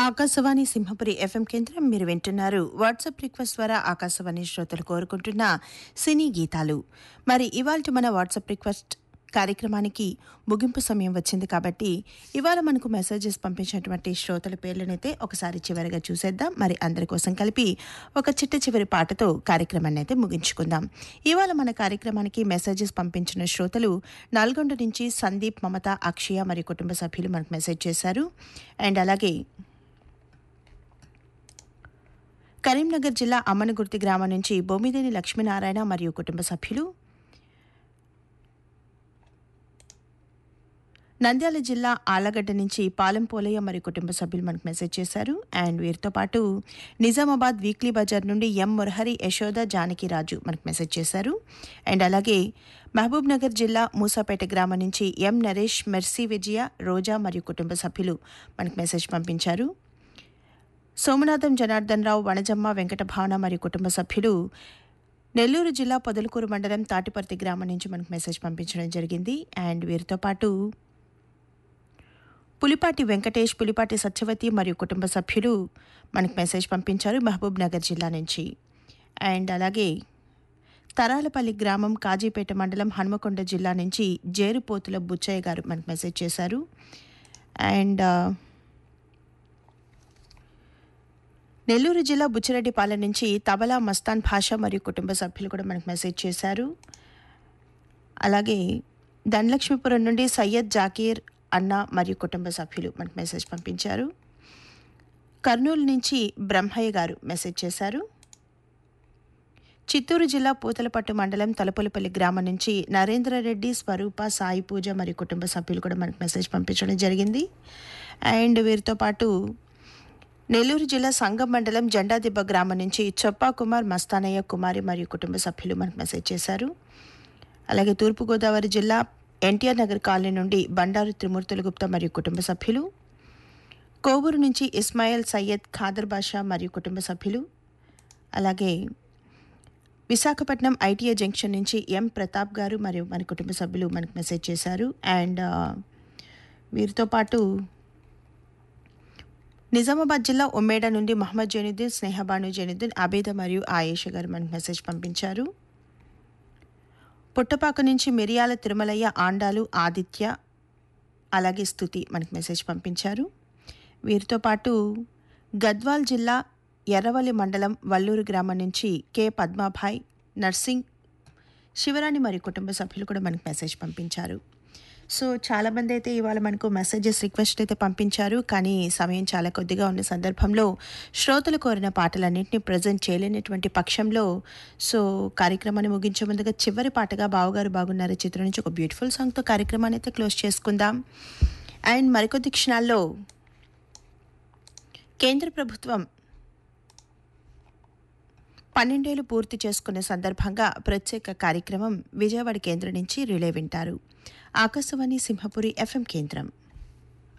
Akashvani Simhapuri FM కేంద్రం మీరు వింటున్నారు వాట్సాప్ రిక్వెస్ట్ ద్వారా ఆకాశవాణి శ్రోతలు కోరుకుంటున్న సినీ గీతాలు మరి ఇవాళ మన వాట్సాప్ రిక్వెస్ట్ కార్యక్రమానికి ముగింపు సమయం వచ్చింది కాబట్టి ఇవాళ మనకు మెసేజెస్ పంపించినటువంటి శ్రోతల పేర్లనైతే ఒకసారి చివరిగా చూసేద్దాం మరి అందరి కోసం కలిపి ఒక చిట్ట చివరి పాటతో కార్యక్రమాన్ని అయితే ముగించుకుందాం ఇవాళ మన కార్యక్రమానికి మెసేజెస్ పంపించిన శ్రోతలు నల్గొండ నుంచి సందీప్ మమత అక్షయ మరియు కుటుంబ సభ్యులు మనకు మెసేజ్ చేశారు అండ్ అలాగే కరీంనగర్ జిల్లా అమ్మనగుర్తి గ్రామం నుంచి బొమ్మిదేని లక్ష్మీనారాయణ మరియు కుటుంబ సభ్యులు నంద్యాల జిల్లా ఆలగడ్డ నుంచి పాలెం పోలయ్య మరియు కుటుంబ సభ్యులు మనకు మెసేజ్ చేశారు అండ్ వీరితో పాటు నిజామాబాద్ వీక్లీ బజార్ నుండి ఎం మురహరి యశోద జానకిరాజు మనకు మెసేజ్ చేశారు అండ్ అలాగే మహబూబ్ నగర్ జిల్లా మూసాపేట గ్రామం నుంచి ఎం నరేష్ మెర్సీ విజయ రోజా మరియు కుటుంబ సభ్యులు మనకు మెసేజ్ పంపించారు సోమనాథం జనార్దన్ రావు వనజమ్మ వెంకట భావన మరియు కుటుంబ సభ్యులు నెల్లూరు జిల్లా పొదలకూరు మండలం తాటిపర్తి గ్రామం నుంచి మనకు మెసేజ్ పంపించడం జరిగింది అండ్ వీరితో పాటు పులిపాటి వెంకటేష్ పులిపాటి సత్యవతి మరియు కుటుంబ సభ్యులు మనకు మెసేజ్ పంపించారు మహబూబ్ నగర్ జిల్లా నుంచి అండ్ అలాగే తరాలపల్లి గ్రామం కాజీపేట మండలం హనుమకొండ జిల్లా నుంచి జేరుపోతుల బుచ్చయ్య గారు మనకు మెసేజ్ చేశారు అండ్ ఆ, నెల్లూరు జిల్లా బుచ్చిరెడ్డిపాలెం నుంచి తబలా మస్తాన్ భాష మరియు కుటుంబ సభ్యులు కూడా మనకు మెసేజ్ చేశారు అలాగే ధనలక్ష్మీపురం నుండి సయ్యద్ జాకీర్ అన్న మరియు కుటుంబ సభ్యులు మనకు మెసేజ్ పంపించారు కర్నూలు నుంచి బ్రహ్మయ్య గారు మెసేజ్ చేశారు చిత్తూరు జిల్లా పూతలపట్టు మండలం తలపులపల్లి గ్రామం నుంచి నరేంద్రరెడ్డి స్వరూప సాయి పూజ మరియు కుటుంబ సభ్యులు కూడా మనకు మెసేజ్ పంపించడం జరిగింది అండ్ వీరితో పాటు నెల్లూరు జిల్లా సంగం మండలం జెండాదిబ్బ గ్రామం నుంచి చొప్పా కుమార్ మస్తానయ్య కుమారి మరియు కుటుంబ సభ్యులు మనకు మెసేజ్ చేశారు అలాగే తూర్పుగోదావరి జిల్లా ఎన్టీఆర్ నగర్ కాలనీ నుండి బండారు త్రిమూర్తుల గుప్తా మరియు కుటుంబ సభ్యులు కోవూరు నుంచి ఇస్మాయిల్ సయ్యద్ ఖాదర్ బాషా మరియు కుటుంబ సభ్యులు అలాగే విశాఖపట్నం ఐటీఐ జంక్షన్ నుంచి ఎం ప్రతాప్ గారు మరియు మన కుటుంబ సభ్యులు మనకు మెసేజ్ చేశారు అండ్ ఆ, వీరితో పాటు నిజామాబాద్ జిల్లా ఉమ్మేడ నుండి మహమ్మద్ జైనుద్దీన్ స్నేహబాను జైనుద్దీన్ అబేద మరియు ఆయేష గారు మనకు మెసేజ్ పంపించారు పుట్టపాక నుంచి మిరియాల తిరుమలయ్య ఆండాలు ఆదిత్య అలాగే స్థుతి మనకు మెసేజ్ పంపించారు వీరితో పాటు గద్వాల్ జిల్లా ఎర్రవల్లి మండలం వల్లూరు గ్రామం నుంచి కె పద్మాభాయ్ నర్సింగ్ శివరాణి మరియు కుటుంబ సభ్యులు కూడా మనకు మెసేజ్ పంపించారు సో చాలామంది అయితే ఇవాళ మనకు మెసేజెస్ రిక్వెస్ట్ అయితే పంపించారు కానీ సమయం చాలా కొద్దిగా ఉన్న సందర్భంలో శ్రోతలు కోరిన పాటలన్నింటినీ ప్రజెంట్ చేయలేనటువంటి పక్షంలో సో కార్యక్రమాన్ని ముగించే ముందుగా చివరి పాటగా బావగారు బాగున్నారు చిత్రం నుంచి ఒక బ్యూటిఫుల్ సాంగ్తో కార్యక్రమాన్ని అయితే క్లోజ్ చేసుకుందాం అండ్ మరికొద్ది క్షణాల్లో కేంద్ర ప్రభుత్వం పన్నెండేళ్లు పూర్తి చేసుకున్న సందర్భంగా ప్రత్యేక కార్యక్రమం విజయవాడ కేంద్రం నుంచి రిలే వింటారు ఆకాశవాణి సింహపురి ఎఫ్ఎం కేంద్రం